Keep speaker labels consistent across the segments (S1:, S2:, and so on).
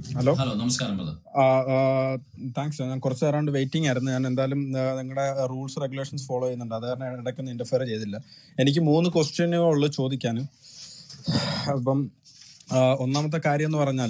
S1: Hello
S2: hello നമസ്കാരം brother
S1: thanks ഞാൻ കുറച്ച് നേരം വെയിറ്റിംഗ് ആയിരുന്നു ഞാൻ എന്തായാലും നിങ്ങളുടെ റൂൾസ് റെഗുലേഷൻസ് ഫോളോ ചെയ്യുന്നുണ്ട് അത് കാരണം ഇടയ്ക്കൊന്നും ഇന്റർഫിയർ ചെയ്തില്ല എനിക്ക് മൂന്ന് ക്വസ്റ്റ്യനുകളുള്ളൂ ചോദിക്കാൻ അപ്പം ആ, ഒന്നാമത്തെ കാര്യം എന്ന് പറഞ്ഞാൽ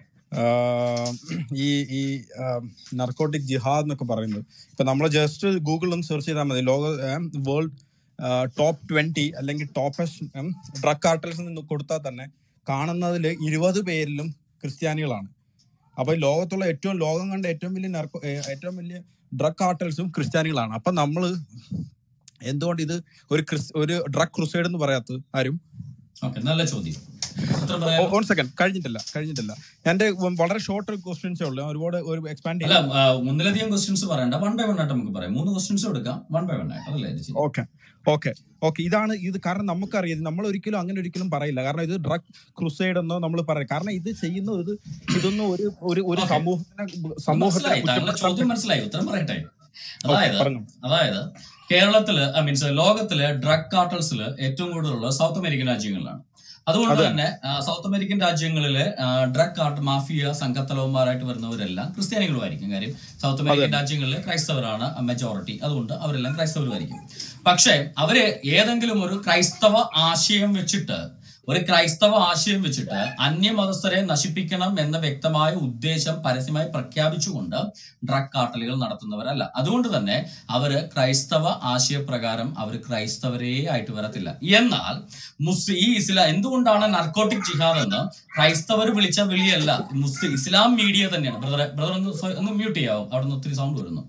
S1: ഈ ഈ നർക്കോട്ടിക് ജിഹാദ് എന്നൊക്കെ പറയുന്നത് ഇപ്പൊ നമ്മൾ ജസ്റ്റ് ഗൂഗിളിൽ ഒന്ന് സെർച്ച് ചെയ്താൽ മതി ലോക വേൾഡ് ടോപ്പ് ട്വന്റി അല്ലെങ്കിൽ ടോപ്പസ്റ്റ് ഡ്രഗ് കാർട്ടൽസ് നിന്ന് കൊടുത്താൽ തന്നെ കാണുന്നതിൽ ഇരുപത് പേരിലും ക്രിസ്ത്യാനികളാണ് അപ്പൊ ഈ ലോകത്തുള്ള ഏറ്റവും ലോകം കണ്ട ഏറ്റവും വലിയ നർക്കോ ഏ, ഏറ്റവും വലിയ ഡ്രഗ് കാർട്ടൽസും ക്രിസ്ത്യാനികളാണ് അപ്പൊ നമ്മള് എന്തുകൊണ്ട് ഇത് ഒരു ക്രിസ് ഒരു ഡ്രഗ് ക്രുസൈഡ് എന്ന് പറയാത്തത് ആരും
S2: ഓക്കെ നല്ല ചോദ്യം ഉത്തരം പറയാമോ
S1: വൺ സെക്കൻഡ് കഴിഞ്ഞിട്ടില്ല കഴിഞ്ഞിട്ടില്ല എന്റെ വളരെ ഷോർട്ട് ക്വസ്റ്റ്യൻസേ ഉള്ളൂ ഞാൻ ഒരുപാട് ഒരു എക്സ്പാൻഡ്
S2: അല്ല
S1: ചെയ്യാം
S2: ആ, ഒന്നിലധികം ക്വസ്റ്റ്യൻസ് പറയണ്ട വൺ ബൈ വൺ ആയിട്ട് നമുക്ക് പറയാം മൂന്ന് ക്വസ്റ്റ്യൻസ് എടുക്കാം വൺ ബൈ വൺ ആയിട്ട് അതല്ലേ ഇത് ശരി?
S1: ഓക്കെ ഓക്കെ ഓക്കെ ഇതാണ് ഇത് കാരണം നമുക്കറിയാം നമ്മൾ ഒരിക്കലും അങ്ങനെ ഒരിക്കലും പറയില്ല കാരണം ഇത് ഡ്രഗ് ക്രുസൈഡ് എന്നോ നമ്മൾ പറയും കാരണം ഇത് ചെയ്യുന്ന ഇത് ഇതൊന്നും ഒരു ഒരു ഒരു
S2: Okay.
S1: സമൂഹത്തിനെ സമൂഹത്തിനെ
S2: മനസ്സിലായി താങ്കളുടെ ചോദ്യം
S1: കുറ്റപ്പെടുത്താൻ
S2: മനസ്സിലായി ഉത്തരം പറയട്ടെ
S1: ഓക്കെ
S2: അതായത്
S1: പറഞ്ഞു
S2: അതായത് കേരളത്തില് ഐ മീൻസ് ലോകത്തിലെ ഡ്രഗ് കാർട്ടൽസിൽ ഏറ്റവും കൂടുതലുള്ള സൗത്ത് അമേരിക്കൻ രാജ്യങ്ങളിലാണ് അതുകൊണ്ട്
S1: അതെ.
S2: തന്നെ ആ, സൗത്ത് അമേരിക്കൻ രാജ്യങ്ങളിലെ ഡ്രഗ് കാർട്ട് മാഫിയ സംഘത്തലവന്മാരായിട്ട് വരുന്നവരെല്ലാം ക്രിസ്ത്യാനികളുമായിരിക്കും കാര്യം സൗത്ത് അമേരിക്കൻ രാജ്യങ്ങളിൽ ക്രൈസ്തവരാണ് മെജോറിറ്റി അതുകൊണ്ട് അവരെല്ലാം ക്രൈസ്തവരുമായിരിക്കും പക്ഷേ അവര് ഏതെങ്കിലും ഒരു ക്രൈസ്തവ ആശയം വെച്ചിട്ട് ഒരു ക്രൈസ്തവ ആശയം വെച്ചിട്ട് അന്യമതസ്ഥരെ നശിപ്പിക്കണം എന്ന വ്യക്തമായ ഉദ്ദേശം പരസ്യമായി പ്രഖ്യാപിച്ചുകൊണ്ട് ഡ്രഗ് കാർട്ടലുകൾ നടത്തുന്നവരല്ല അതുകൊണ്ട് തന്നെ അവര് ക്രൈസ്തവ ആശയപ്രകാരം അവർ ക്രൈസ്തവരേ ആയിട്ട് വരത്തില്ല എന്നാൽ മുസ്ലിം ഈ ഇസ്ലാം എന്തുകൊണ്ടാണ് നർക്കോട്ടിക് ജിഹാദ് എന്ന് ക്രൈസ്തവർ വിളിച്ച വിളിയല്ല മുസ്ലിം ഇസ്ലാം മീഡിയ തന്നെയാണ് ബ്രദർ ബ്രദർ ഒന്ന് സ്വ- ഒന്ന് മ്യൂട്ട് ചെയ്യാവും അവിടെ നിന്ന് ഒത്തിരി സൗണ്ട് വരുന്നു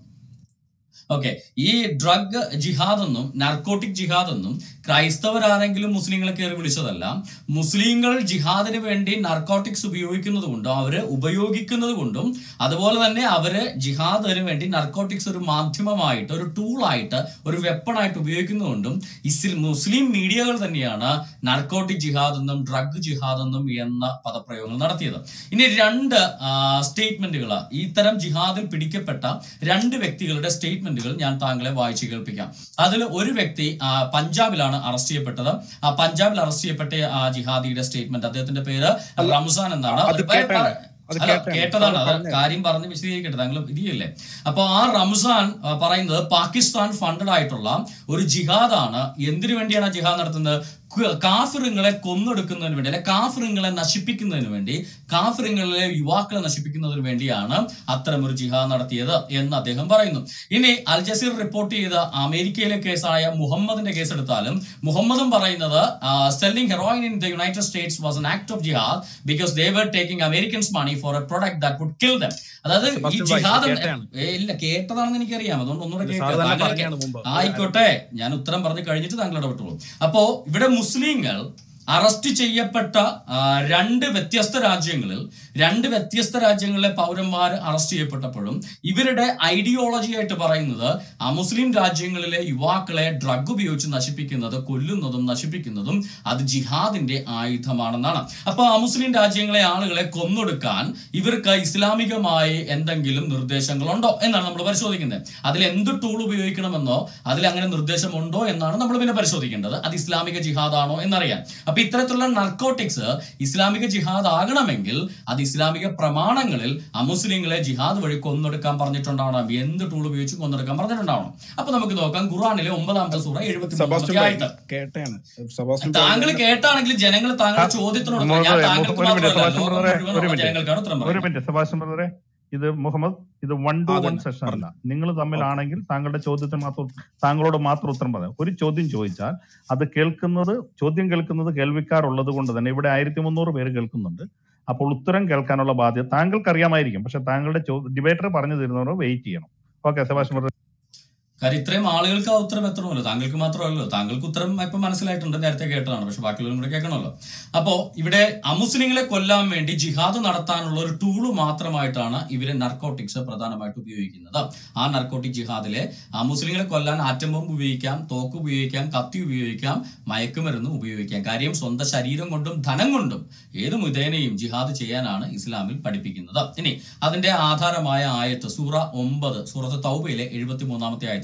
S2: ഓക്കെ ഈ ഡ്രഗ് ജിഹാദ് എന്നും നാർക്കോട്ടിക് ജിഹാദ് എന്നും ക്രൈസ്തവരാരെങ്കിലും മുസ്ലിങ്ങളെ കയറി വിളിച്ചതല്ല മുസ്ലിങ്ങൾ ജിഹാദിന് വേണ്ടി നാർക്കോട്ടിക്സ് ഉപയോഗിക്കുന്നത് കൊണ്ടും അവര് ഉപയോഗിക്കുന്നത് കൊണ്ടും അതുപോലെ തന്നെ അവര് ജിഹാദിന് വേണ്ടി നാർക്കോട്ടിക്സ് ഒരു മാധ്യമമായിട്ട് ഒരു ടൂളായിട്ട് ഒരു വെപ്പണായിട്ട് ഉപയോഗിക്കുന്നതുകൊണ്ടും ഇസ്ലിം മുസ്ലിം മീഡിയകൾ തന്നെയാണ് നാർക്കോട്ടിക് ജിഹാദ് എന്നും ഡ്രഗ് ജിഹാദ് എന്നും എന്ന പദപ്രയോഗങ്ങൾ നടത്തിയത് ഇനി രണ്ട് സ്റ്റേറ്റ്മെന്റുകൾ ഇത്തരം ജിഹാദിൽ പിടിക്കപ്പെട്ട രണ്ട് വ്യക്തികളുടെ സ്റ്റേറ്റ്മെന്റുകൾ ഞാൻ താങ്കളെ വായിച്ചു കേൾപ്പിക്കാം അതിൽ ഒരു വ്യക്തി ആ, പഞ്ചാബിലാണ് അറസ്റ്റ് ചെയ്യപ്പെട്ടത് ആ പഞ്ചാബിൽ അറസ്റ്റ് ചെയ്യപ്പെട്ട ആ ജിഹാദിയുടെ സ്റ്റേറ്റ്മെന്റ് അദ്ദേഹത്തിന്റെ പേര് റംസാൻ എന്നാണ്
S1: അത്
S2: ഒരു-
S1: കേട്ടാണ്. അത്
S2: അല്ല,
S1: കേട്ടാണ്.
S2: കേട്ടതാണ്
S1: അത്
S2: അത്
S1: പറഞ്ഞത്.
S2: കാര്യം പറഞ്ഞ് വിശദീകരിക്കട്ടെ താങ്കൾ ഇതിയല്ലേ അപ്പൊ ആ റംസാൻ ആ, പറയുന്നത് പാകിസ്ഥാൻ ഫണ്ടഡ് ആയിട്ടുള്ള ഒരു ജിഹാദാണ് എന്തിനു വേണ്ടിയാണ് ആ ജിഹാദ് നടത്തുന്നത് കു- കാഫിറുകളെ കൊന്നൊടുക്കുന്നതിന് വേണ്ടി അല്ലെ കാഫിറുകളെ നശിപ്പിക്കുന്നതിന് വേണ്ടി കാഫിറുകളിലെ യുവാക്കളെ നശിപ്പിക്കുന്നതിന് വേണ്ടിയാണ് അത്തരം ഒരു ജിഹാദ് നടത്തിയത് എന്ന് അദ്ദേഹം പറയുന്നു ഇനി അൽ ജസീർ റിപ്പോർട്ട് ചെയ്ത അമേരിക്കയിലെ കേസായ മുഹമ്മദിന്റെ കേസ് എടുത്താലും മുഹമ്മദും പറയുന്നത് selling heroin in the United States was an act of jihad because they were taking Americans money for a product that would kill them അതായത് ഈ
S1: സെബാസ്റ്റ്യൻ ഭായ്,
S2: ജിഹാദ്
S1: കേട്ടതാണ്.
S2: ഏ, ഇല്ല കേട്ടതാണെന്ന് എനിക്കറിയാം അതുകൊണ്ട് ഒന്നുകൂടെ
S1: സാറ്
S2: കേൾക്കാം
S1: തന്നെ
S2: താങ്കൾ
S1: പറഞ്ഞതാണ് മുമ്പ്.
S2: ആയിക്കോട്ടെ ഞാൻ ഉത്തരം പറഞ്ഞു കഴിഞ്ഞിട്ട് താങ്കൾ ഇടപെട്ടോളൂ അപ്പോ ഇവിടെ മുസ്ലിങ്ങൾ അറസ്റ്റ് ചെയ്യപ്പെട്ട ആ, രണ്ട് വ്യത്യസ്ത രാജ്യങ്ങളിൽ രണ്ട് വ്യത്യസ്ത രാജ്യങ്ങളിലെ പൗരന്മാർ അറസ്റ്റ് ചെയ്യപ്പെട്ടപ്പോഴും ഇവരുടെ ഐഡിയോളജി ആയിട്ട് പറയുന്നത് അമുസ്ലിം രാജ്യങ്ങളിലെ യുവാക്കളെ ഡ്രഗ് ഉപയോഗിച്ച് നശിപ്പിക്കുന്നത് കൊല്ലുന്നതും നശിപ്പിക്കുന്നതും അത് ജിഹാദിന്റെ ആയുധമാണെന്നാണ് അപ്പൊ അമുസ്ലിം രാജ്യങ്ങളെ ആളുകളെ കൊന്നൊടുക്കാൻ ഇവർക്ക് ഇസ്ലാമികമായി എന്തെങ്കിലും നിർദ്ദേശങ്ങളുണ്ടോ എന്നാണ് നമ്മൾ പരിശോധിക്കുന്നത് അതിൽ എന്ത് ടൂൾ ഉപയോഗിക്കണമെന്നോ അതിൽ അങ്ങനെ നിർദ്ദേശമുണ്ടോ എന്നാണ് നമ്മൾ പിന്നെ പരിശോധിക്കേണ്ടത് അത് ഇസ്ലാമിക ജിഹാദാണോ എന്നറിയാൻ അപ്പൊ ഇത്തരത്തിലുള്ള നർക്കോട്ടിക്സ് ഇസ്ലാമിക ജിഹാദ് ആകണമെങ്കിൽ അത് ഇസ്ലാമിക പ്രമാണങ്ങളിൽ അമുസ്ലിങ്ങളെ ജിഹാദ് വഴി കൊന്നൊടുക്കാൻ പറഞ്ഞിട്ടുണ്ടാവണം എന്ത് ടൂൾ ഉപയോഗിച്ച് കൊന്നൊടുക്കാൻ പറഞ്ഞിട്ടുണ്ടാവണം അപ്പൊ നമുക്ക് നോക്കാം ഖുറാനിലെ ഒമ്പതാമത്തെ സൂറ എഴുപത്തി
S1: സെബാസ്റ്റ്യൻ
S2: മൂന്നാമത്തെ
S1: ഭായ്,
S2: ആയത്ത്
S1: കേട്ടാണ് സെബാസ്റ്റ്യൻ
S2: താങ്കൾ കേട്ടാണെങ്കിൽ ജനങ്ങൾ താങ്കളുടെ ചോദ്യത്തിനോട് ഉത്തരം- ഞാൻ
S3: മുഹമ്മദ്
S2: താങ്കൾക്ക്
S3: ഒരു മിനിറ്റ്
S2: മാത്രമല്ല
S3: സെബാസ്റ്റ്യൻ
S2: ലോകം
S3: ബ്രദറെ
S2: മുഴുവനുള്ള
S3: ഒരു മിനിറ്റ്
S2: ജനങ്ങൾക്കാണ് ഉത്തരം
S3: ഒരു
S2: പറയുന്നത്
S3: മിനിറ്റ് സെബാസ്റ്റ്യൻ ബ്രദറെ ഇത് മുഹമ്മദ് ഇത് വൺ ടു
S1: അതെ,
S3: വൺ സെഷൻ അല്ല
S1: പറഞ്ഞു.
S3: നിങ്ങൾ തമ്മിലാണെങ്കിൽ താങ്കളുടെ ചോദ്യത്തിന് മാത്രം താങ്കളോട് മാത്രം ഉത്തരം പറയാം ഒരു ചോദ്യം ചോദിച്ചാൽ അത് കേൾക്കുന്നത് ചോദ്യം കേൾക്കുന്നത് കേൾവിക്കാരുള്ളത് കൊണ്ട് തന്നെ ഇവിടെ ആയിരത്തി മുന്നൂറ് പേര് കേൾക്കുന്നുണ്ട് അപ്പോൾ ഉത്തരം കേൾക്കാനുള്ള ബാധ്യത താങ്കൾക്ക് അറിയാമായിരിക്കും പക്ഷെ താങ്കളുടെ ഡിബേറ്റർ പറഞ്ഞു തരുന്നവർ വെയിറ്റ് ചെയ്യണം ഓക്കെ സെബാസ്റ്റ്യൻ ബ്രദർ
S2: കാര്യം ഇത്രയും ആളുകൾക്ക് ആ ഉത്തരം എത്തണമല്ലോ താങ്കൾക്ക് മാത്രമല്ലോ താങ്കൾക്ക് ഉത്തരം ഇപ്പൊ മനസ്സിലായിട്ടുണ്ട് നേരത്തെ കേട്ടതാണ് പക്ഷെ ബാക്കിയുള്ളവരും കൂടെ കേൾക്കണമല്ലോ അപ്പോ ഇവിടെ അമുസ്ലിങ്ങളെ കൊല്ലാൻ വേണ്ടി ജിഹാദ് നടത്താനുള്ള ഒരു ടൂള് മാത്രമായിട്ടാണ് ഇവര് നർക്കോട്ടിക്സ് പ്രധാനമായിട്ട് ഉപയോഗിക്കുന്നത് ആ നർക്കോട്ടിക് ജിഹാദിലെ അമുസ്ലിങ്ങളെ കൊല്ലാൻ ആറ്റം ബോംബ് ഉപയോഗിക്കാം തോക്ക് ഉപയോഗിക്കാം കത്തി ഉപയോഗിക്കാം മയക്കുമരുന്ന് ഉപയോഗിക്കാം കാര്യം സ്വന്തം ശരീരം കൊണ്ടും ധനം കൊണ്ടും ഏത് മുഖേനയും ജിഹാദ് ചെയ്യാനാണ് ഇസ്ലാമിൽ പഠിപ്പിക്കുന്നത് ഇനി അതിന്റെ ആധാരമായ ആയത്ത് സൂറ ഒമ്പത് സൂറത്ത് തൗബയിലെ എഴുപത്തി മൂന്നാമത്തെ ആയത്ത്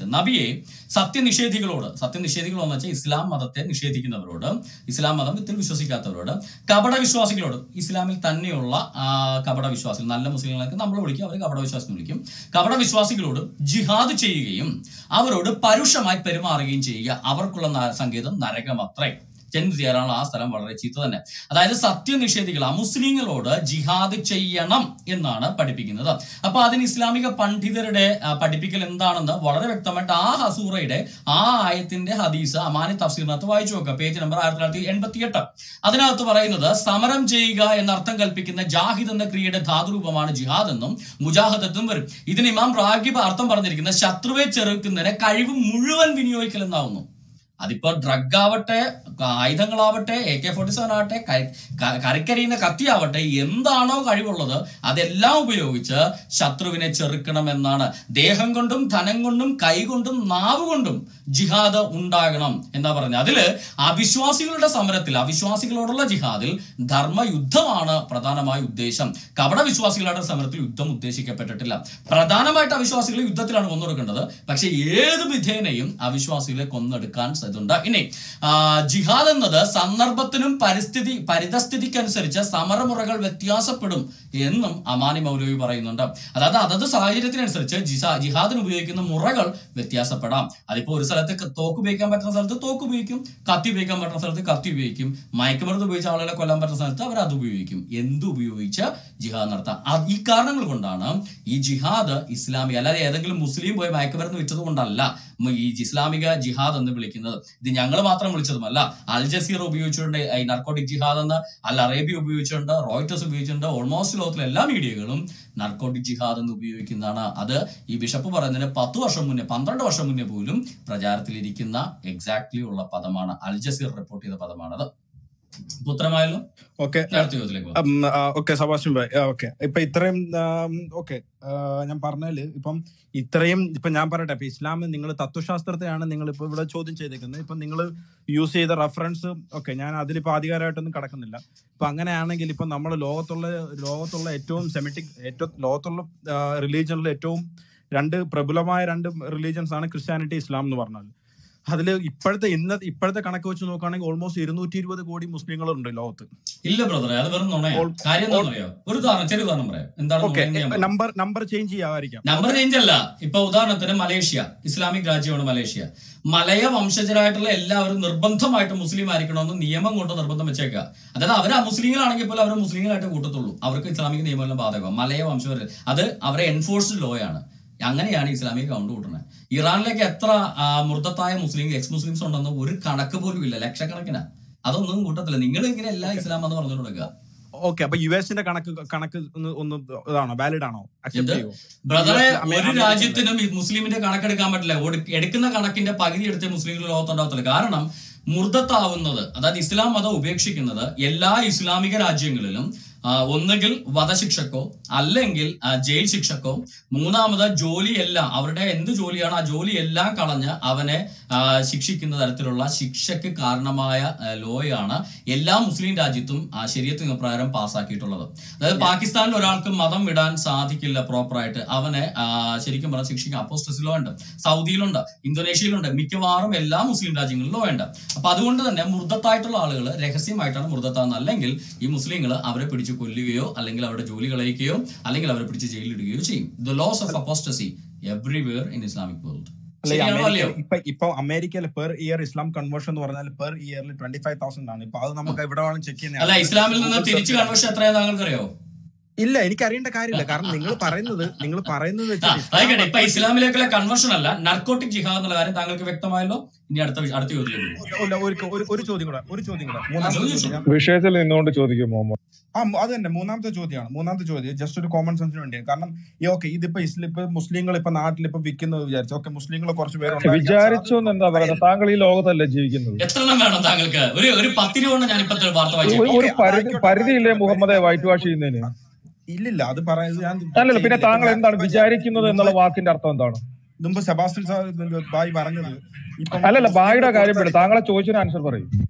S2: ആയത്ത് നബിയെ സത്യനിഷേധികളോട് സത്യനിഷേധികൾ എന്ന് വെച്ചാൽ ഇസ്ലാം മതത്തെ നിഷേധിക്കുന്നവരോട് ഇസ്ലാം മതം ഇതിൽ വിശ്വസിക്കാത്തവരോട് കപട വിശ്വാസികളോട് ഇസ്ലാമിൽ തന്നെയുള്ള ആ, കപട വിശ്വാസികൾ നല്ല മുസ്ലിങ്ങളൊക്കെ നമ്മൾ വിളിക്കും അവർ കപട വിശ്വാസികൾ വിളിക്കും കപട വിശ്വാസികളോട് ജിഹാദ് ചെയ്യുകയും അവരോട് പരുഷമായി പെരുമാറുകയും ചെയ്യുക അവർക്കുള്ള ന- സങ്കേതം നരകമത്രേ ചെന്ന് ചേരാനുള്ള ആ സ്ഥലം വളരെ ചീത്ത തന്നെ അതായത് സത്യനിഷേധികൾ അമുസ്ലിങ്ങളോട് ജിഹാദ് ചെയ്യണം എന്നാണ് പഠിപ്പിക്കുന്നത് അപ്പൊ അതിന് ഇസ്ലാമിക പണ്ഡിതരുടെ ആ, പഠിപ്പിക്കൽ എന്താണെന്ന് വളരെ വ്യക്തമായിട്ട് ആ ഹസൂറയുടെ ആ ആയത്തിന്റെ ഹദീസ് അമാനി തഫ്സീറിനകത്ത് വായിച്ചു നോക്കുക പേജ് നമ്പർ ആയിരത്തി തൊള്ളായിരത്തി എൺപത്തി എട്ട് അതിനകത്ത് പറയുന്നത് സമരം ചെയ്യുക എന്നർത്ഥം കൽപ്പിക്കുന്ന ജാഹിദ് എന്ന ക്രിയയുടെ ധാതുരൂപമാണ് ജിഹാദ് എന്നും മുജാഹിദ് എന്നും വരും ഇതിന് ഇമാം റാഗിബ് അർത്ഥം പറഞ്ഞിരിക്കുന്ന ശത്രുവെ ചെറുക്കുന്നതിന് കഴിവ് മുഴുവൻ വിനിയോഗിക്കൽ എന്നാവുന്നു അതിപ്പോ ഡ്രഗ് ആവട്ടെ ആയുധങ്ങളാവട്ടെ എ കെ ഫോർട്ടി സെവൻ ആവട്ടെ ക- ക- കരക്കരിയുന്ന കത്തിയാവട്ടെ എന്താണോ കഴിവുള്ളത് അതെല്ലാം ഉപയോഗിച്ച് ശത്രുവിനെ ചെറുക്കണം എന്നാണ് ദേഹം കൊണ്ടും ധനം കൊണ്ടും കൈ കൊണ്ടും നാവ് കൊണ്ടും ജിഹാദ് ഉണ്ടാകണം എന്നാ പറഞ്ഞത് അതില് അവിശ്വാസികളുടെ സമരത്തിൽ അവിശ്വാസികളോടുള്ള ജിഹാദിൽ ധർമ്മയുദ്ധമാണ് പ്രധാനമായ ഉദ്ദേശം കപട വിശ്വാസികളുടെ സമരത്തിൽ യുദ്ധം ഉദ്ദേശിക്കപ്പെട്ടിട്ടില്ല പ്രധാനമായിട്ട് അവിശ്വാസികളെ യുദ്ധത്തിലാണ് കൊന്നൊടുക്കേണ്ടത് പക്ഷെ ഏത് വിധേനയും അവിശ്വാസികളെ കൊന്നെടുക്കാൻ സാധ്യതയുണ്ട് ഇനി ആ, ജിഹാദ് എന്നത് സന്ദർഭത്തിനും പരിസ്ഥിതി പരിതസ്ഥിതിക്കനുസരിച്ച് സമരമുറകൾ വ്യത്യാസപ്പെടും എന്നും അമാനി മൗലവി പറയുന്നുണ്ട് അതായത് അതത് സാഹചര്യത്തിനനുസരിച്ച് ജിസാ- ജിഹാദിന് ഉപയോഗിക്കുന്ന മുറകൾ വ്യത്യാസപ്പെടാം അതിപ്പോ ഒരു സ്ഥലത്ത് ക- തോക്ക് ഉപയോഗിക്കാൻ പറ്റുന്ന സ്ഥലത്ത് തോക്ക് ഉപയോഗിക്കും കത്തി ഉപയോഗിക്കാൻ പറ്റുന്ന സ്ഥലത്ത് കത്തി ഉപയോഗിക്കും മയക്കുമരുന്ന് ഉപയോഗിച്ച് ആളുകളെ കൊല്ലാൻ പറ്റുന്ന സ്ഥലത്ത് അവർ അത് ഉപയോഗിക്കും എന്ത് ഉപയോഗിച്ച് ജിഹാദ് നടത്താം അത് ഈ കാരണങ്ങൾ കൊണ്ടാണ് ഈ ജിഹാദ് ഇസ്ലാമിക അല്ലാതെ ഏതെങ്കിലും മുസ്ലിം പോയി മയക്കുമരുന്ന് വിറ്റത് കൊണ്ടല്ല മ- ഈ ഇസ്ലാമിക ജിഹാദ് എന്ന് വിളിക്കുന്നത് ഇത് ഞങ്ങൾ മാത്രം വിളിച്ചതുമല്ല അൽ ജസീർ ഉപയോഗിച്ചിട്ടുണ്ട് ഈ നർക്കോട്ടിക് ജിഹാദ് എന്ന് അൽ അറേബ്യ ഉപയോഗിച്ചിട്ടുണ്ട് റോയിറ്റേഴ്സ് ഉപയോഗിച്ചിട്ടുണ്ട് ഓൾമോസ്റ്റ് ലോകത്തിലെ എല്ലാ മീഡിയകളും നർക്കോട്ടിക് ജിഹാദ് എന്ന് ഉപയോഗിക്കുന്നതാണ് അത് ഈ ബിഷപ്പ് പറയുന്നതിന് പത്ത് വർഷം മുന്നേ പന്ത്രണ്ട് വർഷം മുന്നേ പോലും പ്രചാരത്തിലിരിക്കുന്ന എക്സാക്ട്ലി ഉള്ള പദമാണ് അൽ ജസീർ റിപ്പോർട്ട് ചെയ്ത പദമാണത് ഇപ്പൊ ഉത്തരമായല്ലോ
S1: ഓക്കെ
S2: അടുത്ത ചോദ്യത്തിലേക്ക് പോകാം.
S1: ഓക്കെ സബാഷൻ ഭായ് ഓക്കെ ഇപ്പൊ ഇത്രയും ഓക്കെ ഞാൻ പറഞ്ഞാല് ഇപ്പം ഇത്രയും ഇപ്പൊ ഞാൻ പറയട്ടെ ഇപ്പൊ ഇസ്ലാം നിങ്ങൾ തത്വശാസ്ത്രത്തെയാണ് നിങ്ങൾ ഇപ്പൊ ഇവിടെ ചോദ്യം ചെയ്തേക്കുന്നത് ഇപ്പൊ നിങ്ങൾ യൂസ് ചെയ്ത റെഫറൻസ് ഓക്കെ ഞാൻ അതിലിപ്പോ ആധികാരമായിട്ടൊന്നും കടക്കുന്നില്ല ഇപ്പൊ അങ്ങനെയാണെങ്കിൽ ഇപ്പൊ നമ്മൾ ലോകത്തുള്ള ലോകത്തുള്ള ഏറ്റവും സെമിറ്റിക് ഏറ്റവും ലോകത്തുള്ള റിലീജിയനിൽ ഏറ്റവും രണ്ട് പ്രബലമായ രണ്ട് റിലീജിയൻസ് ആണ് ക്രിസ്ത്യാനിറ്റി ഇസ്ലാം എന്ന് പറഞ്ഞാൽ അതിൽ ഇപ്പോഴത്തെ ഇന്ന ഇപ്പോഴത്തെ കണക്ക് വെച്ച് നോക്കുകയാണെങ്കിൽ ഓൾമോസ്റ്റ് ഇരുന്നൂറ്റി ഇരുപത് കോടി മുസ്ലിങ്ങളുണ്ട് ലോകത്ത്
S2: ഇല്ല ബ്രദറെ അത് വെറും നുണയാണ്
S1: ഓൾ-
S2: കാര്യം എന്താണെന്ന് അറിയോ ഒരു ഉദാഹരണം ചെറിയ ഉദാഹരണം പറയാം എന്താണ്
S1: ഓക്കെ
S2: നുണയെന്ന് ഞാൻ പറയാം.
S1: നമ്പർ നമ്പർ ചേഞ്ച് ചെയ്യാമായിരിക്കാം
S2: നമ്പർ ചേഞ്ച് അല്ല ഇപ്പൊ ഉദാഹരണത്തിന് മലേഷ്യ ഇസ്ലാമിക് രാജ്യമാണ് മലേഷ്യ മലയ വംശജരായിട്ടുള്ള എല്ലാവരും നിർബന്ധമായിട്ട് മുസ്ലിം ആയിരിക്കണമെന്ന് നിയമം കൊണ്ട് നിർബന്ധം വെച്ചേക്കുക അതായത് അവർ അമുസ്ലിങ്ങളാണെങ്കിൽ പോലും അവർ മുസ്ലിങ്ങളായിട്ട് കൂട്ടത്തുള്ളൂ അവർക്ക് ഇസ്ലാമിക് നിയമമെല്ലാം ബാധകം മലയ വംശജർ അത് അവരെ എൻഫോഴ്സ്ഡ് ലോ ആണ് അങ്ങനെയാണ് ഇസ്ലാമിക കൗണ്ട് കൂട്ടുന്നത് ഇറാനിലേക്ക് എത്ര ആ, മൃതത്തായ മുസ്ലിം എക്സ് മുസ്ലിംസ് ഉണ്ടെന്ന് ഒരു കണക്ക് പോലും ഇല്ല ലക്ഷക്കണക്കിനാ അതൊന്നും കൂട്ടത്തില്ല നിങ്ങൾ ഇങ്ങനെ എല്ലാ ഇസ്ലാം എന്ന് പറഞ്ഞു കൊടുക്കുക
S1: ഓക്കെ അപ്പൊ യു എസിന്റെ കണക്ക് കണക്ക് ഒന്ന് ഒന്ന് ഇതാണോ വാലിഡ് ആണോ അക്സെപ്റ്റ്
S2: എന്ത്?
S1: ചെയ്യുമോ
S2: ബ്രദറെ
S1: US അമേ-
S2: ഒരു
S1: അമേരിക്കൻ
S2: രാജ്യത്തിനും ഈ മുസ്ലിമിന്റെ കണക്കെടുക്കാൻ പറ്റില്ല ഒടു- എടുക്കുന്ന കണക്കിന്റെ പകുതി എടുത്ത് മുസ്ലിങ്ങൾ ലോകത്തുണ്ടാവത്തില്ല കാരണം മുർദത്താവുന്നത് അതായത് ഇസ്ലാം മതം ഉപേക്ഷിക്കുന്നത് എല്ലാ ഇസ്ലാമിക രാജ്യങ്ങളിലും ആ, ഒന്നുകിൽ വധശിക്ഷക്കോ അല്ലെങ്കിൽ ആ, ജയിൽ ശിക്ഷക്കോ മൂന്നാമത് ജോലിയെല്ലാം അവരുടെ എന്ത് ജോലിയാണ് ആ ജോലിയെല്ലാം കളഞ്ഞ് അവനെ ആ, ശിക്ഷിക്കുന്ന തരത്തിലുള്ള ശിക്ഷയ്ക്ക് കാരണമായ ആ, ലോയാണ് എല്ലാ മുസ്ലിം രാജ്യത്തും ആ ശരീരത്തിന് പ്രകാരം പാസ്സാക്കിയിട്ടുള്ളത് അതായത് പാകിസ്ഥാനിൽ ഒരാൾക്ക് മതം വിടാൻ സാധിക്കില്ല പ്രോപ്പറായിട്ട് അവനെ ആ, ശരിക്കും പറഞ്ഞാൽ ശിക്ഷിക്കാൻ അപ്പോസ്റ്റസ് ലോ ഉണ്ട് സൗദിയിലുണ്ട് ഇന്തോനേഷ്യയിലുണ്ട് മിക്കവാറും എല്ലാ മുസ്ലിം രാജ്യങ്ങളിലും ലോ ഉണ്ട് അപ്പൊ അതുകൊണ്ട് തന്നെ മൃതത്തായിട്ടുള്ള ആളുകൾ രഹസ്യമായിട്ടാണ് മൃതത്താവുന്നത് അല്ലെങ്കിൽ ഈ മുസ്ലിങ്ങൾ അവരെ പിടിച്ച് കൊല്ലുകയോ അല്ലെങ്കിൽ അവരുടെ ജോലി കളയിക്കുകയോ അല്ലെങ്കിൽ അവരെ പിടിച്ച് ജയിലിടുകയോ ചെയ്യും the laws of apostasy everywhere in Islamic world
S1: അല്ല, ഈ
S2: ശരിയാണോ
S1: അമേരിക്ക-
S2: അല്ലയോ
S1: ഇപ്പൊ ഇപ്പൊ അമേരിക്കയിൽ പെർ ഇയർ ഇസ്ലാം കൺവേർഷൻ എന്ന് പറഞ്ഞാൽ പെർ ഇയറിൽ ട്വന്റി ഫൈവ് തൗസൻഡ് ആണ് ഇപ്പൊ അത് നമുക്ക് എവിടെ വേണം ചെക്ക്
S2: അല്ല ഇസ്ലാമിൽ നിന്ന് തിരിച്ചു കൺവേർഷൻ എത്രയാ താങ്കൾക്കറിയോ
S1: ഇല്ല എനിക്ക് അറിയേണ്ട കാര്യമില്ല കാരണം നിങ്ങൾ പറയുന്നത് നിങ്ങൾ പറയുന്നത്
S2: ആ,
S1: വെച്ചിട്ട്
S2: ആയിക്കോട്ടെ ഇപ്പൊ ഇസ്ലാമിലേക്കുള്ള കൺവേർഷൻ അല്ല നർക്കോട്ടിക് ജിഹാദ് എന്നുള്ള കാര്യം താങ്കൾക്ക് വ്യക്തമായല്ലോ ഇനി അടുത്ത വി- അടുത്ത ചോദ്യം
S1: ഇല്ല, ഒരു ഒരു- ഒരു ചോദ്യം കൂടെ ഒരു ചോദ്യം കൂടെ മൂന്നാമത്തെ
S2: ചോദിച്ചോ.
S1: ചോദ്യം ഞാൻ-
S4: വിഷയത്തിൽ നിന്നുകൊണ്ട് ചോദിക്കും മുഹമ്മദ്
S1: ആ മു- അത് തന്നെ മൂന്നാമത്തെ ചോദ്യമാണ് മൂന്നാമത്തെ ചോദ്യം ജസ്റ്റ് ഒരു കോമൺ സെൻസിന് വേണ്ടിയാണ് കാരണം ഈ ഓക്കെ ഇതിപ്പോ ഇസ്ലാം ഇപ്പൊ മുസ്ലിങ്ങൾ ഇപ്പൊ നാട്ടിൽ ഇപ്പൊ വിൽക്കുന്നത് വിചാരിച്ചു ഓക്കെ മുസ്ലിങ്ങൾ കുറച്ച് പേര്
S4: വിചാരിച്ചു എന്ന് എന്താ പറയുന്നത് താങ്കൾ ഈ ലോകത്തല്ലേ ജീവിക്കുന്നത്
S2: എത്ര എണ്ണം വേണം താങ്കൾക്ക് ഒരു ഒരു പത്ത് രൂപ കൊണ്ട് ഞാൻ ഇപ്പത്തെ വാർത്ത
S4: ഒരു-
S2: വായിച്ചു
S4: ഒരു പരിധി പരിധിയില്ലേ മുഹമ്മദെ വൈറ്റ് വാഷ് ചെയ്യുന്നതിന്
S1: ഇല്ലില്ല അത് പറയുന്നത് ഞാൻ
S4: അല്ലല്ല പിന്നെ താങ്കൾ എന്താണ് വിചാരിക്കുന്നത് എന്നുള്ള വാക്കിന്റെ അർത്ഥം എന്താണ്
S1: മുമ്പ് സെബാസ്റ്റ്യൻ സാർ ബായി പറഞ്ഞത് ഇപ്പം
S4: അല്ലല്ല ബായിയുടെ കാര്യം വിടും താങ്കളെ ചോദിച്ചതിന് ആൻസർ പറയും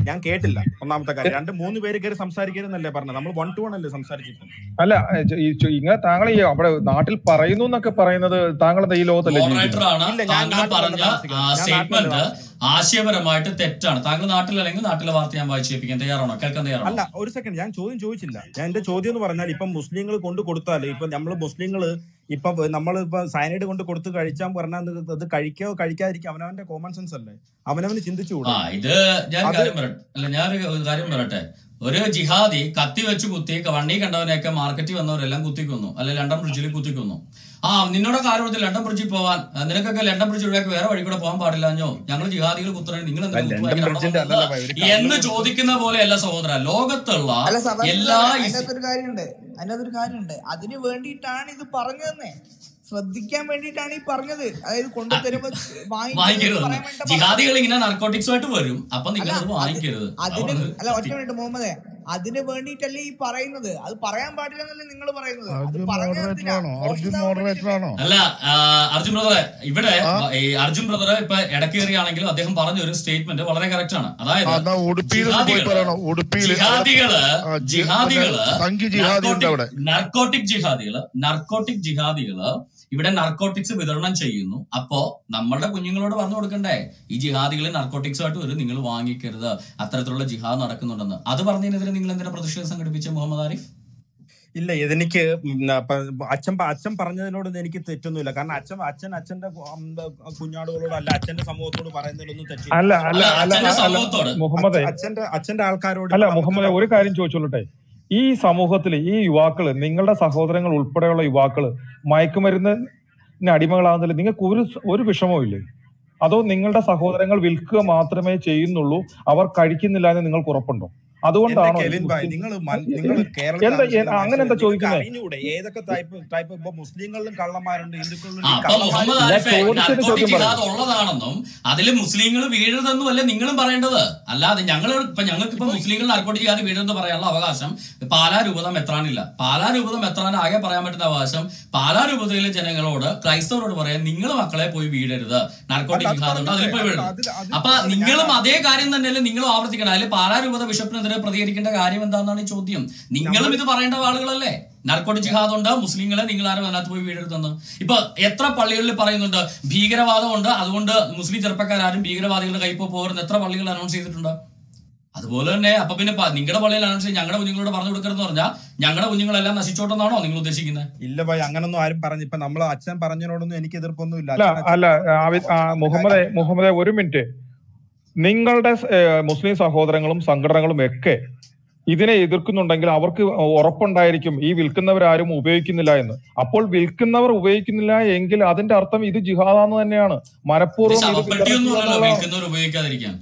S1: ഞാൻ കേട്ടില്ല ഒന്നാമത്തെ കാര്യം രണ്ട് മൂന്ന് പേര് കയറി സംസാരിക്കരുന്നല്ലേ പറഞ്ഞത് നമ്മൾ വൺ ടു വൺ അല്ലേ സംസാരിച്ചിരുന്നത്
S4: അല്ല ഏ, ചെ- ഈ ചെ- ഇങ്ങനെ താങ്കൾ ഈ അവിടെ നാട്ടിൽ പറയുന്നു എന്നൊക്കെ പറയുന്നത് താങ്കൾ എന്താ ഈ ലോകത്തല്ലേ
S2: മോഡറേറ്റർ
S4: ജീവിക്കുന്നത്?
S2: ആണ്
S1: ഇല്ല, ഞാൻ
S2: താങ്കൾ
S1: നാട്ടിലല്ല
S2: പറഞ്ഞ
S1: താമസിക്കുന്നത്. ഞാൻ
S2: സ്റ്റേറ്റ്മെന്റ്
S1: നാട്ടിലല്ല
S2: ആശയപരമായിട്ട് തെറ്റാണ് താങ്കൾ നാട്ടിലല്ലെങ്കിൽ നാട്ടിലെ വാർത്ത ഞാൻ വായിച്ചു കേൾപ്പിക്കാൻ തയ്യാറാണോ കേൾക്കാൻ തയ്യാറാണോ
S1: അല്ല ഒരു സെക്കൻഡ് ഞാൻ ചോദ്യം ചോദിച്ചില്ല ഞാൻ എന്റെ ചോദ്യം എന്ന് പറഞ്ഞാൽ ഇപ്പം മുസ്ലിങ്ങൾ കൊണ്ട് കൊടുത്താൽ ഇപ്പൊ നമ്മൾ മുസ്ലിങ്ങൾ ഇപ്പൊ നമ്മൾ ഇപ്പൊ സയനൈഡ് കൊണ്ട് കൊടുത്ത് കഴിച്ചാൽ പറഞ്ഞാൽ അത് അത് കഴിക്കോ കഴിക്കാതിരിക്കും അവനവന്റെ കോമൺ സെൻസ് അല്ലേ അവനവന് ചിന്തിച്ചുകൂടാ
S2: ആ ഇത് ഞാൻ
S1: അത്
S2: കാര്യം പറയട്ടെ അല്ല ഞാനൊരു കാര്യം പറയട്ടെ ഒരു ജിഹാദി കത്തി വെച്ച് കുത്തി വണ്ടി കണ്ടവനെയൊക്കെ മാർക്കറ്റിൽ വന്നവരെല്ലാം കുത്തിക്കൊന്നു അല്ലെ ലണ്ടൻ ബ്രിഡ്ജിൽ കുത്തിക്കൊന്നു ആ നിന്നോടൊക്കെ ആരോഗ്യത്തിൽ ലണ്ടൻ ബ്രിഡ്ജിൽ പോവാൻ ആ, നിനക്കൊക്കെ ലണ്ടൻ ബ്രിഡ്ജ് ഒഴിവാക്കി വേറെ വഴി കൂടെ പോകാൻ പാടില്ലാഞ്ഞോ ഞങ്ങൾ ജിഹാദികൾ കുത്തണേ നിങ്ങൾ എന്തിനാ
S1: അല്ല,
S2: കുത്തുവാക്കി
S1: ലണ്ടൻ
S2: അവിടെ
S1: ബ്രിഡ്ജിന്റെ
S2: വന്നത്?
S1: അല്ലല്ലോ ഭയ, ഒരു കാര്യം
S2: എന്ന്
S1: കൊണ്ട്
S2: ചോദിക്കുന്ന പോലെയല്ല സഹോദര ലോകത്തുള്ള
S5: അല്ല സദാ
S2: എല്ലാ ഇസ്-
S5: അതിനകത്തൊരു കാര്യമുണ്ട് അതിനകത്തൊരു കാര്യമുണ്ട് അതിന് വേണ്ടിയിട്ടാണ് ഇത് പറഞ്ഞതെന്നേ ശ്രദ്ധിക്കാൻ വേണ്ടിയിട്ടാണ് ഈ പറഞ്ഞത് അതായത് കൊണ്ടുതരുമ്പോ വാങ്ങിക്കരുത്
S2: വാങ്ങിക്കരുത്
S5: പറയാൻ വേണ്ടി പറഞ്ഞത്.
S2: ജിഹാദികൾ ഇങ്ങനെ നർക്കോട്ടിക്സുമായിട്ട് വരും അപ്പൊ നിങ്ങൾ
S5: അല്ല,
S2: അത്
S5: അത്
S2: വാങ്ങിക്കരുത്
S5: അതിന്
S2: അവിടെ
S5: അല്ല ഒറ്റ മിനിറ്റ് മുഹമ്മദേ അതിന് വേണ്ടിയിട്ടല്ലേ ഈ പറയുന്നത് അത് പറയാൻ പാടില്ല എന്നല്ലേ നിങ്ങൾ പറയുന്നത് അത്
S6: അർജുൻ
S5: പറഞ്ഞത്
S6: മോഡറേറ്റർ
S5: എന്തിനാ?
S6: ആണോ
S5: മോശം
S6: അർജുൻ
S5: ആവാൻ
S6: മോഡറേറ്റർ
S5: വേണ്ടിയിട്ടല്ലേ?
S6: ആണോ
S2: അല്ല ആ, അർജുൻ ബ്രദറെ ഇവിടെ ഈ അർജുൻ ബ്രദർ ഇപ്പൊ ഇടക്കേറിയാണെങ്കിലും അദ്ദേഹം പറഞ്ഞ ഒരു സ്റ്റേറ്റ്മെന്റ് വളരെ കറക്റ്റ് ആണ് അതായത്
S6: ആ, എന്നാ ഉടുപ്പിയിൽ ഒന്ന് പോയി
S2: ജിഹാദികള്
S6: പറയണം ഉടുപ്പിയിൽ
S2: ജിഹാദികള്
S6: ആ, ജി-
S2: ജിഹാദികള്
S6: പിന്നെ സംഘി ജിഹാദി ഉണ്ട് അവിടെ
S2: നർക്കോട്ടിക് ജിഹാദികള് നർക്കോട്ടിക് ജിഹാദികള് ഇവിടെ നർക്കോട്ടിക്സ് വിതരണം ചെയ്യുന്നു അപ്പോ നമ്മളുടെ കുഞ്ഞുങ്ങളോട് പറഞ്ഞു കൊടുക്കണ്ടേ ഈ ജിഹാദികളെ നർക്കോട്ടിക്സുമായിട്ട് വരും നിങ്ങൾ വാങ്ങിക്കരുത് അത്തരത്തിലുള്ള ജിഹാദ് നടക്കുന്നുണ്ടെന്ന് അത് പറഞ്ഞതിനെതിരെ നിങ്ങൾ എന്തിനാ പ്രതിഷേധം സംഘടിപ്പിച്ച മുഹമ്മദ് ആരിഫ്
S1: ഇല്ല ഇതെനിക്ക് ഉം, പ- അച്ഛൻ പ- അച്ഛൻ പറഞ്ഞതിനോട് എനിക്ക് തെറ്റൊന്നുമില്ല കാരണം അച്ഛൻ അച്ഛൻ അച്ഛന്റെ കു- ഉം, കുഞ്ഞാടുകളോട് അല്ല അച്ഛന്റെ സമൂഹത്തോട് പറയുന്നതിലൊന്നും തെറ്റില്ല
S4: അല്ല അല്ല
S2: അല്ല,
S4: അല്ല
S2: അച്ഛന്റെ
S4: അല്ല
S2: സമൂഹത്തോട്.
S4: മുഹമ്മദേ
S1: അച്ഛന്റെ അച്ഛന്റെ ആൾക്കാരോട്
S4: അല്ല
S1: ഇപ്പൊ
S4: മുഹമ്മദ്
S1: നമുക്ക്
S4: ഒരു കാര്യം ചോദിച്ചോളട്ടെ ഈ സമൂഹത്തിൽ ഈ യുവാക്കള് നിങ്ങളുടെ സഹോദരങ്ങൾ ഉൾപ്പെടെയുള്ള യുവാക്കള് മയക്കുമരുന്നിന് അടിമകളാകുന്നതിൽ നിങ്ങൾക്ക് ഒരു ഒരു വിഷമവും ഇല്ലേ അതോ നിങ്ങളുടെ സഹോദരങ്ങൾ വിൽക്കുക മാത്രമേ ചെയ്യുന്നുള്ളൂ അവർ കഴിക്കുന്നില്ല എന്ന് നിങ്ങൾക്ക് ഉറപ്പുണ്ടോ
S1: എന്റെ
S4: അതുകൊണ്ടാണോ ഈ
S1: കെവിൻ ഭായ്
S4: മുസ്ലിം-
S1: നിങ്ങൾ നിങ്ങൾ
S4: എന്താ ഏ- അങ്ങനെ എന്താ ചോദിക്കുന്നത്
S1: അറിഞ്ഞൂടെ ഏതൊക്കെ ടൈപ്പ് ടൈപ്പ് ഇപ്പൊ മുസ്ലിങ്ങളിലും കള്ളന്മാരുണ്ട് ഹിന്ദുക്കളിലും
S2: ആ,
S1: ഈ
S2: അപ്പൊ മുഹമ്മദ്
S1: കള്ളന്മാര്
S2: ആരിഫെ
S4: ചോദിച്ചതിന്
S2: നർക്കോട്ടിക്
S4: ചോദ്യം
S2: ജിഹാദ് ഉള്ളതാണെന്നും അതിൽ മുസ്ലിങ്ങൾ വീഴരുതെന്നും അല്ല നിങ്ങളും പറയേണ്ടത് അല്ലാതെ ഞങ്ങൾ ഇപ്പൊ ഞങ്ങൾക്ക് ഇപ്പൊ മുസ്ലിങ്ങൾ നർക്കോട്ടിക് ജിഹാദ് വീഴരുതെന്ന് പറയാനുള്ള അവകാശം പാലാ രൂപത മെത്രാനില്ല പാലാ രൂപത മെത്രാൻ ആകെ പറയാൻ പറ്റുന്ന അവകാശം പാലാ രൂപതയിലെ ജനങ്ങളോട് ക്രൈസ്തവരോട് പറയാൻ നിങ്ങൾ മക്കളെ പോയി വീഴരുത് നർക്കോട്ടിക്
S1: അത്
S2: ജിഹാദ് ഉണ്ട് അതിൽ പോയി വീഴരുത്
S1: അതിൽ- അതിൽ-
S2: അപ്പൊ നിങ്ങളും അതേ കാര്യം തന്നെയല്ലേ നിങ്ങളും ആവർത്തിക്കണം അതിൽ പാലാ രൂപത ബിഷപ്പിനെതിരെ പ്രതികരിക്കേണ്ട കാര്യം എന്താണെന്നാണ് ഈ ചോദ്യം നിങ്ങളും ഇത് പറയേണ്ട ആളുകളല്ലേ നർക്കോട്ടിക് ജിഹാദ് ഉണ്ട് മുസ്ലിങ്ങളെ നിങ്ങൾ ആരും അതിനകത്ത് പോയി വീടെടുത്തെന്ന് ഇപ്പൊ എത്ര പള്ളികളിൽ പറയുന്നുണ്ട് ഭീകരവാദമുണ്ട് അതുകൊണ്ട് മുസ്ലിം ചെറുപ്പക്കാരും ഭീകരവാദികളുടെ കൈപ്പോ പോകരുന്ന് എത്ര പള്ളികൾ അനൗൺസ് ചെയ്തിട്ടുണ്ട് അതുപോലെ തന്നെ അപ്പൊ പിന്നെ പ- നിങ്ങളുടെ പള്ളിയിൽ അനൗൺസ് ചെയ്ത് ഞങ്ങളുടെ കുഞ്ഞുങ്ങളോട് പറഞ്ഞു കൊടുക്കരുതെന്ന് പറഞ്ഞാൽ ഞങ്ങളുടെ കുഞ്ഞുങ്ങളെല്ലാം നശിച്ചോട്ടെന്നാണോ നിങ്ങൾ ഉദ്ദേശിക്കുന്നത്
S1: ഇല്ല ഭായ് അങ്ങനൊന്നും ആരും പറഞ്ഞു ഇപ്പൊ നമ്മൾ അച്ഛൻ പറഞ്ഞതിനോടൊന്നും എനിക്ക് എതിർപ്പൊന്നും ഇല്ല
S4: അല്ല
S1: അച്ഛൻ-
S4: അല്ല ആവി- ആ, മുഹമ്മദെ മുഹമ്മദെ ഒരു മിനിറ്റ് നിങ്ങളുടെ ഏ, മുസ്ലിം സഹോദരങ്ങളും സംഘടനകളും ഒക്കെ ഇതിനെ എതിർക്കുന്നുണ്ടെങ്കിൽ അവർക്ക് ഉറപ്പുണ്ടായിരിക്കും ഈ വിൽക്കുന്നവരാരും ഉപയോഗിക്കുന്നില്ല എന്ന് അപ്പോൾ വിൽക്കുന്നവർ ഉപയോഗിക്കുന്നില്ല എങ്കിൽ അതിന്റെ അർത്ഥം ഇത് ജിഹാദാന്ന് തന്നെയാണ് മനഃപൂർവ്വം ഇത് വിതരണം
S2: ശവപ്പെട്ടിയൊന്നും അല്ലല്ലോ
S4: ചെയ്യുന്നതാണ്.
S2: വിൽക്കുന്നവർ ഉപയോഗിക്കാതിരിക്കാൻ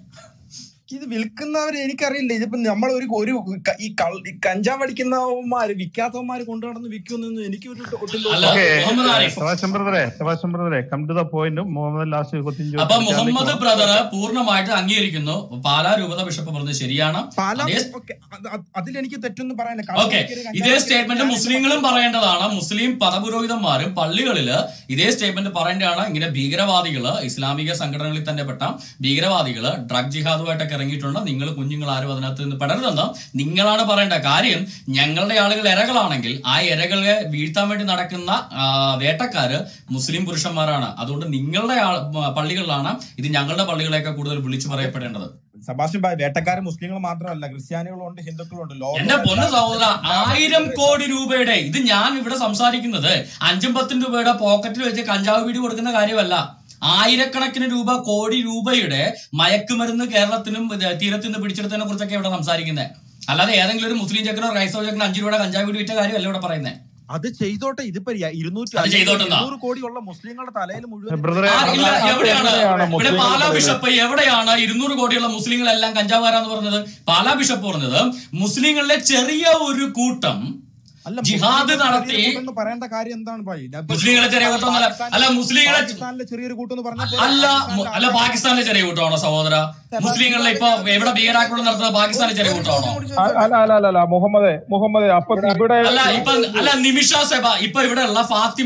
S1: ഇത് വിൽക്കുന്നവര് എനിക്കറിയില്ല ഇതിപ്പോ നമ്മൾ ഒരു ഒരു ക- ഈ കൾ- ഈ കഞ്ചാവ് അടിക്കുന്നവന്മാര് വിൽക്കാത്തവന്മാര് കൊണ്ടു നടന്ന് വിൽക്കുമെന്നൊന്നും എനിക്ക് ഒരു ഒട്ടും
S2: അല്ല
S1: തോന്നുന്നില്ല.
S2: മുഹമ്മദ് ആരിഫ്
S3: സെബാസ്റ്റ്യൻ ബ്രദറെ സെബാസ്റ്റ്യൻ ബ്രദറെ come to the point Muhammad last question
S2: അപ്പൊ മുഹമ്മദ് ബ്രദർ പൂർണ്ണമായിട്ട് അംഗീകരിക്കുന്നു പാലാ രൂപത ബിഷപ്പ് പറഞ്ഞത് ശരിയാണ്
S1: പാലാ
S2: അതേ
S1: ഒക്കെ അത് അത് അതിലെനിക്ക് തെറ്റൊന്നും പറയാനില്ല
S2: ഓക്കെ ഇതേ സ്റ്റേറ്റ്മെന്റ് മുസ്ലിങ്ങളും പറയേണ്ടതാണ് മുസ്ലിം പദപുരോഹിതന്മാരും പള്ളികളില് ഇതേ സ്റ്റേറ്റ്മെന്റ് പറയേണ്ടതാണ് ഇങ്ങനെ ഭീകരവാദികള് ഇസ്ലാമിക സംഘടനകളിൽ തന്നെ പെട്ട ഭീകരവാദികള് ഡ്രഗ് ജിഹാദുമായിട്ടൊക്കെ ഇറങ്ങിയിട്ടുണ്ട് നിങ്ങൾ കുഞ്ഞുങ്ങൾ ആരും അതിനകത്ത് നിന്ന് പെടരുതെന്ന് നിങ്ങളാണ് പറയേണ്ട കാര്യം ഞങ്ങളുടെ ആളുകൾ ഇരകളാണെങ്കിൽ ആ ഇരകളെ വീഴ്ത്താൻ വേണ്ടി നടക്കുന്ന ആ, വേട്ടക്കാര് മുസ്ലിം പുരുഷന്മാരാണ് അതുകൊണ്ട് നിങ്ങളുടെ ആൾ പള്ളികളിലാണ് ഇത് ഞങ്ങളുടെ പള്ളികളെയൊക്കെ കൂടുതൽ വിളിച്ചു പറയപ്പെടേണ്ടത്
S1: സബാസ്റ്റ്യൻ ഭായ് വേട്ടക്കാര് മുസ്ലിങ്ങൾ മാത്രമല്ല ക്രിസ്ത്യാനികളുണ്ട് ഹിന്ദുക്കളുണ്ട്
S2: എന്റെ പൊന്ന് സഹോദര ആയിരം കോടി രൂപയുടെ ഇത് ഞാൻ ഇവിടെ സംസാരിക്കുന്നത് അഞ്ചും പത്തും രൂപയുടെ പോക്കറ്റിൽ വെച്ച് കഞ്ചാവ് വീടി കൊടുക്കുന്ന കാര്യമല്ല ആയിരക്കണക്കിന് രൂപ കോടി രൂപയുടെ മയക്കുമരുന്ന് കേരളത്തിനും ഇത് തീരത്തു നിന്ന് പിടിച്ചെടുത്തതിനെ കുറിച്ചൊക്കെ ഇവിടെ സംസാരിക്കുന്നത് അല്ലാതെ ഏതെങ്കിലും ഒരു മുസ്ലിം ചെക്കനോ ക്രൈസ്തവ ചെക്കനോ അഞ്ചു രൂപയുടെ കഞ്ചാവ് വീടി വിറ്റ കാര്യമല്ല ഇവിടെ പറയുന്നത്
S1: അത് ചെയ്തോട്ടെ ഇതിപ്പോ യ- ഇരുന്നൂറ്റി
S2: അത് ചെയ്തോട്ടെന്നാ?
S1: ഇരുന്നൂറ് കോടിയുള്ള മുസ്ലിങ്ങളുടെ തലയിൽ മുഴുവൻ
S3: ബ്രദറെ
S2: ആ, ഇല്ല,
S4: അത്
S2: എവിടെയാണ്
S4: എവിടെയാണ്
S2: ഇവിടെ
S4: മുസ്ലിങ്ങൾ
S2: പാലാ
S4: പറയുന്നത്?
S2: ബിഷപ്പ് എവിടെയാണ് ഇരുന്നൂറ് കോടിയുള്ള മുസ്ലിങ്ങളെല്ലാം കഞ്ചാവാരാന്ന് പറഞ്ഞത് പാലാ ബിഷപ്പ് പറഞ്ഞത് മുസ്ലിങ്ങളിലെ ചെറിയ ഒരു കൂട്ടം
S1: അല്ല
S2: ജിഹാദ്
S1: മുസ്ലിങ്ങളുടെ
S2: നടത്തി-
S1: ചെറിയൊരു കൂട്ടെന്ന് പറയേണ്ട കാര്യം എന്താണ് ഭായി ഞാൻ ഇപ്പൊ
S2: മുസ്ലിങ്ങളെ ചെറിയ കൂട്ടം എന്നല്ല. അല്ല മുസ്ലിങ്ങളെ
S1: പാകിസ്ഥാനിലെ ചെറിയൊരു കൂട്ടം എന്ന് പറഞ്ഞാൽ
S2: അല്ല മു- അല്ല പാകിസ്ഥാനിലെ ചെറിയ കൂട്ടമാണോ സഹോദര മുസ്ലിങ്ങളിലെ ഇപ്പൊ എവിടെ ഭീകരാക്രമണം നടത്തുന്നത് പാകിസ്ഥാനിലെ ചെറിയ കൂട്ടമാണോ
S4: അ- അല്ല അല്ല അല്ല അല്ല മുഹമ്മദെ മുഹമ്മദെ അപ്പൊ ഇവിടെ
S2: അല്ല ഇപ്പൊ അല്ല നിമിഷ സെബ ഇപ്പൊ ഇവിടെ ഉള്ള ഫാത്തിമ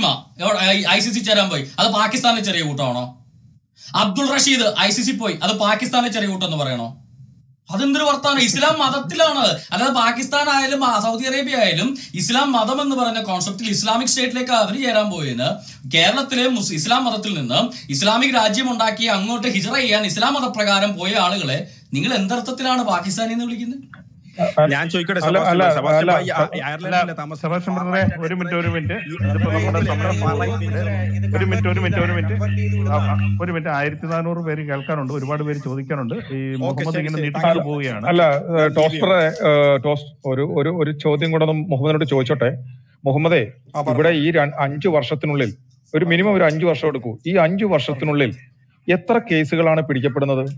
S2: ഐ സി സി ചേരാൻ പോയി അത് പാകിസ്ഥാനിലെ ചെറിയ കൂട്ടമാണോ Abdul Rashid I C C പോയി അത് പാകിസ്ഥാനിലെ ചെറിയ കൂട്ടം എന്ന് പറയണോ അതെന്തൊരു വർത്താനം ഇസ്ലാം മതത്തിലാണ് അല്ലാതെ പാകിസ്ഥാൻ ആയാലും ആ, സൗദി അറേബ്യ ആയാലും ഇസ്ലാം മതം എന്ന് പറയുന്ന കോൺസെപ്റ്റിൽ ഇസ്ലാമിക് സ്റ്റേറ്റിലേക്ക് അവർ ചേരാൻ പോയതിന് കേരളത്തിലെ മുസ് ഇസ്ലാം മതത്തിൽ നിന്ന് ഇസ്ലാമിക് രാജ്യം ഉണ്ടാക്കി അങ്ങോട്ട് ഹിജറ ചെയ്യാൻ ഇസ്ലാം മതപ്രകാരം പോയ ആളുകളെ നിങ്ങൾ എന്തർത്ഥത്തിലാണ് പാകിസ്ഥാനി എന്ന് വിളിക്കുന്നത്
S1: ഞാൻ ചോദിക്കട്ടെ
S4: അല്ല,
S1: സെബാസ്റ്റ്യൻ
S4: അല്ല,
S1: ഭായ്, സെബാസ്റ്റ്യൻ
S4: അല്ല,
S1: ഭായ്, ആ- അയർലൻഡിലെ താമസം
S3: സെബാസ്റ്റ്യൻ ബ്രദറെ ഒരു മിനിറ്റ് ഒരു മിനിറ്റ് ഇതിപ്പോ നമ്മുടെ സമയം ഒരു മിനിറ്റ് ഒരു മിനിറ്റ് ഒരു മിനിറ്റ് ആ, ആ, ഒരു മിനിറ്റ് ആയിരത്തി നാനൂറ് പേര് കേൾക്കാനുണ്ട് ഒരുപാട് പേര് ചോദിക്കാനുണ്ട് ഈ മുഹമ്മദ്
S1: ശരി,
S3: ഇങ്ങനെ
S1: ശരി.
S3: നീട്ടിക്കൊണ്ട് പോവുകയാണ്
S4: അല്ല ഏഹ്, ടോസ്റ്ററെ ഏഹ്, ടോസ് ഒരു ഒരു ഒരു ചോദ്യം കൂടെ ഒന്ന് മുഹമ്മദിനോട് ചോദിച്ചോട്ടെ മുഹമ്മദേ
S1: ആ, പറഞ്ഞോ.
S4: ഇവിടെ ഈ ര- അഞ്ചു വർഷത്തിനുള്ളിൽ ഒരു മിനിമം ഒരു അഞ്ചു വർഷം എടുക്കൂ ഈ അഞ്ചു വർഷത്തിനുള്ളിൽ എത്ര കേസുകളാണ് പിടിക്കപ്പെടുന്നത്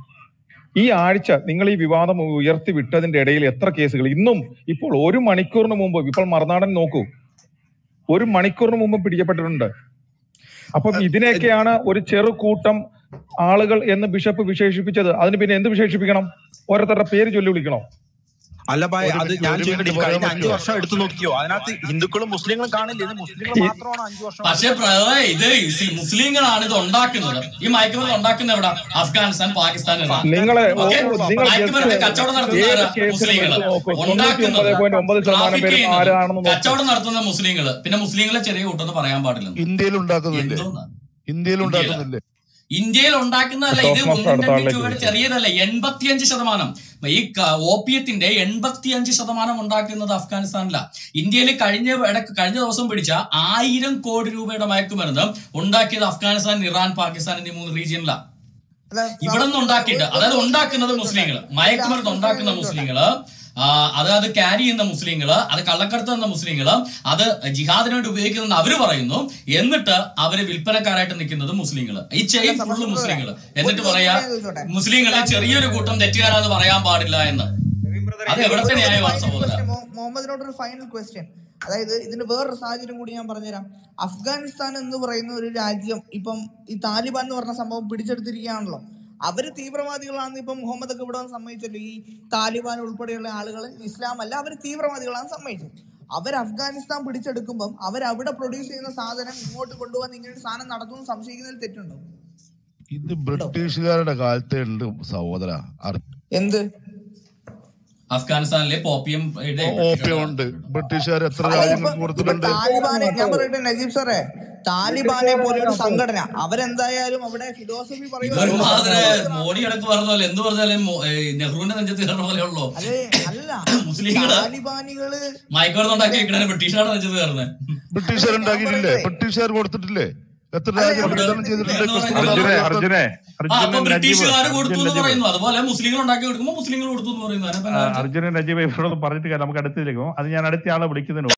S4: ഈ ആഴ്ച നിങ്ങൾ ഈ വിവാദം ഉയർത്തി വിട്ടതിന്റെ ഇടയിൽ എത്ര കേസുകൾ ഇന്നും ഇപ്പോൾ ഒരു മണിക്കൂറിന് മുമ്പ് ഇപ്പോൾ മറുനാടൻ നോക്കൂ ഒരു മണിക്കൂറിന് മുമ്പ് പിടിക്കപ്പെട്ടിട്ടുണ്ട് അപ്പം ഇതിനെയൊക്കെയാണ് ഒരു ചെറു കൂട്ടം ആളുകൾ എന്ന് ബിഷപ്പ് വിശേഷിപ്പിച്ചത് അതിന് പിന്നെ എന്ത് വിശേഷിപ്പിക്കണം ഓരോരുത്തരുടെ പേര് ചൊല്ലി വിളിക്കണോ
S1: അല്ല ഭായ്
S6: ഒരു
S1: അത്
S6: മിനിറ്റ്,
S1: ഞാൻ
S6: ഒരു
S1: ചോദിക്കട്ടെ ഈ
S6: മിനിറ്റ്
S1: കഴിഞ്ഞ
S6: പറയാൻ
S1: അഞ്ചു
S6: പറ്റുമോ?
S1: വർഷം എടുത്തു നോക്കിയോ അതിനകത്ത് ഹിന്ദുക്കളും മുസ്ലിങ്ങളും കാണില്ല ഇത് മുസ്ലിങ്ങൾ മാത്രമാണ് അഞ്ചു വർഷം
S2: പക്ഷേ പ്രളയ ഇത് ഇസ് മുസ്ലിങ്ങളാണ് ഇത് ഉണ്ടാക്കുന്നത് ഈ മയക്കുമരുന്ന് ഉണ്ടാക്കുന്ന എവിടെ അഫ്ഗാനിസ്ഥാൻ പാകിസ്ഥാൻ എന്നാ.
S4: നിങ്ങളെ
S2: ഓക്കേ?
S4: നിങ്ങൾ
S2: മയക്കുമരുന്ന്
S4: just
S2: കച്ചവടം നടത്തുന്ന
S4: ഏത്
S2: ആരാ?
S4: കേസിലും
S2: മുസ്ലിങ്ങള്
S4: എടുത്ത് നോക്കൂ.
S2: ഉണ്ടാക്കുന്നത്
S4: 99.9 ശതമാനം
S2: traffic
S4: പേരും
S2: ചെയ്യുന്നത്,
S4: ആരാണെന്ന് നോക്കൂ.
S2: കച്ചവടം നടത്തുന്ന മുസ്ലിങ്ങള് പിന്നെ മുസ്ലിങ്ങളെ ചെറിയ കൂട്ടെന്ന് പറയാൻ പാടില്ല
S6: ഇന്ത്യയിൽ ഉണ്ടാക്കുന്നില്ലേ
S2: എന്തോന്നാ
S6: ഇന്ത്യയിൽ ഉണ്ടാക്കുന്നില്ലേ
S2: ഇന്ത്യയിൽ ഉണ്ടാക്കുന്നതല്ല ഇത്
S4: ടോസ് മാസ്റ്റർ
S2: ഒന്നും
S4: അടുത്ത
S2: രണ്ടും
S4: ആളിലേക്ക്
S2: രൂപയുടെ
S4: വിളിച്ചു.
S2: ചെറിയതല്ല എൺപത്തിയഞ്ച് ശതമാനം ഈ ഓപ്പിയത്തിന്റെ എൺപത്തിയഞ്ച് ശതമാനം ഉണ്ടാക്കുന്നത് അഫ്ഗാനിസ്ഥാനില ഇന്ത്യയിൽ കഴിഞ്ഞ ഇടക്ക് കഴിഞ്ഞ ദിവസം പിടിച്ച ആയിരം കോടി രൂപയുടെ മയക്കുമരുന്ന് ഉണ്ടാക്കിയത് അഫ്ഗാനിസ്ഥാൻ ഇറാൻ പാകിസ്ഥാൻ എന്നീ മൂന്ന് റീജിയനിലാണ്
S5: അല്ല,
S2: ഇവിടെ നിന്ന് ഉണ്ടാക്കിയിട്ട് അതായത് ഉണ്ടാക്കുന്നത് മുസ്ലിങ്ങൾ മയക്കുമരുന്ന് ഉണ്ടാക്കുന്ന മുസ്ലിങ്ങള് ആ, അത് അത് ക്യാരി ചെയ്യുന്ന മുസ്ലിങ്ങള് അത് കള്ളക്കടത്ത് എന്ന മുസ്ലിങ്ങള് അത് ജിഹാദിന് വേണ്ടി ഉപയോഗിക്കുന്ന അവര് പറയുന്നു എന്നിട്ട് അവര് വിൽപ്പനക്കാരായിട്ട് നിൽക്കുന്നത് മുസ്ലിങ്ങള് ഈ ചെയിൻ ഫുള്ള് മുസ്ലിങ്ങള് എന്നിട്ട് പറയാ മുസ്ലിങ്ങളെ ചെറിയൊരു കൂട്ടം തെറ്റുകാരാന്ന് പറയാൻ പാടില്ല എന്ന് അത് എവിടത്തെ ന്യായമാണ് സഹോദര
S5: മുഹമ്മദിനോട് ഒരു ഫൈനൽ ക്വസ്റ്റ്യൻ അതായത് ഇതിന് വേറൊരു സാഹചര്യം കൂടി ഞാൻ പറഞ്ഞുതരാം അഫ്ഗാനിസ്ഥാൻ എന്ന് പറയുന്ന ഒരു രാജ്യം ഇപ്പം ഈ താലിബാൻ എന്ന് പറഞ്ഞ സംഭവം പിടിച്ചെടുത്തിരിക്കുകയാണല്ലോ അവര് തീവ്രവാദികളാണെന്ന് ഇപ്പം മുഹമ്മദ് ഒക്കെ ഇവിടെ വന്ന് സമ്മതിച്ചല്ലോ ഈ താലിബാൻ ഉൾപ്പെടെയുള്ള ആളുകൾ ഇസ്ലാം അല്ല അവർ തീവ്രവാദികളാണെന്ന് സമ്മതിച്ചു അവർ അഫ്ഗാനിസ്ഥാൻ പിടിച്ചെടുക്കുമ്പം അവർ അവിടെ പ്രൊഡ്യൂസ് ചെയ്യുന്ന സാധനം ഇങ്ങോട്ട് കൊണ്ടുവന്ന് ഇങ്ങനെ ഒരു സാധനം നടത്തുമെന്ന് സംശയിക്കുന്നതിൽ തെറ്റുണ്ടോ
S6: ഇത് ബ്രിട്ടീഷുകാരുടെ കാലത്തെ ഉണ്ട് സഹോദര
S5: എന്ത്
S2: അഫ്ഗാനിസ്ഥാനിലെ പോപ്പിയം
S6: ഓപ്യം ഉണ്ട് ബ്രിട്ടീഷുകാർ എത്ര
S5: അല്ല, ഇപ്പൊ-
S6: രാജ്യങ്ങൾക്ക്
S5: ഇപ്പൊ
S6: കൊടുത്തിട്ടുണ്ട്
S5: താലിബാനെ ഞാൻ പറയട്ടെ നജീബ് സാറേ താലിബാനെ പോലെ ഒരു സംഘടന അവരെന്തായാലും അവിടെ ഫിലോസഫി
S2: ഇതൊരു മാതിരി
S5: പറയുന്നത്
S2: മോഡി ഇടക്ക് പറഞ്ഞ എന്ത് പറഞ്ഞാലും മോ- ഏ, നെഹ്റുവിന്റെ നെഞ്ചത്ത് കയറുന്ന പോലെ ഉള്ളൂ
S5: അതെ അല്ല
S2: മുസ്ലിങ്ങള്
S5: താലിബാനികള്
S2: മയക്കുമരുന്ന് ഉണ്ടാക്കി വെക്കണേ ബ്രിട്ടീഷാണ് നെഞ്ചത്ത് കയറുന്നത്
S6: ബ്രിട്ടീഷുകാർ ഉണ്ടാക്കിയിട്ടില്ലേ ബ്രിട്ടീഷുകാർ കൊടുത്തിട്ടില്ലേ എത്ര രാജ്യം വിതരണം ചെയ്തിട്ടുണ്ട്
S3: അർജുനെ അർജുനെ
S2: ആ അപ്പൊ
S3: അർജുനൻ നജീബ്
S2: ബ്രിട്ടീഷുകാർ കൊടുത്തു
S3: അർജുൻ
S2: എന്ന്
S3: നജീബ്
S2: പറയുന്നു അതുപോലെ മുസ്ലിങ്ങൾ ഉണ്ടാക്കി കൊടുക്കുമ്പോൾ മുസ്ലിങ്ങൾ കൊടുത്തു എന്ന് പറയുന്നു അതിനകത്ത്
S3: ആ,
S2: എന്താ അർത്ഥം?
S3: അർജുനൻ നജീബ് ഇവരോട് പറഞ്ഞിട്ട് കാര്യം നമുക്ക് അടുത്തിലേക്ക് പോകും അത് ഞാൻ അടുത്ത ആളെ വിളിക്കുന്നതിന്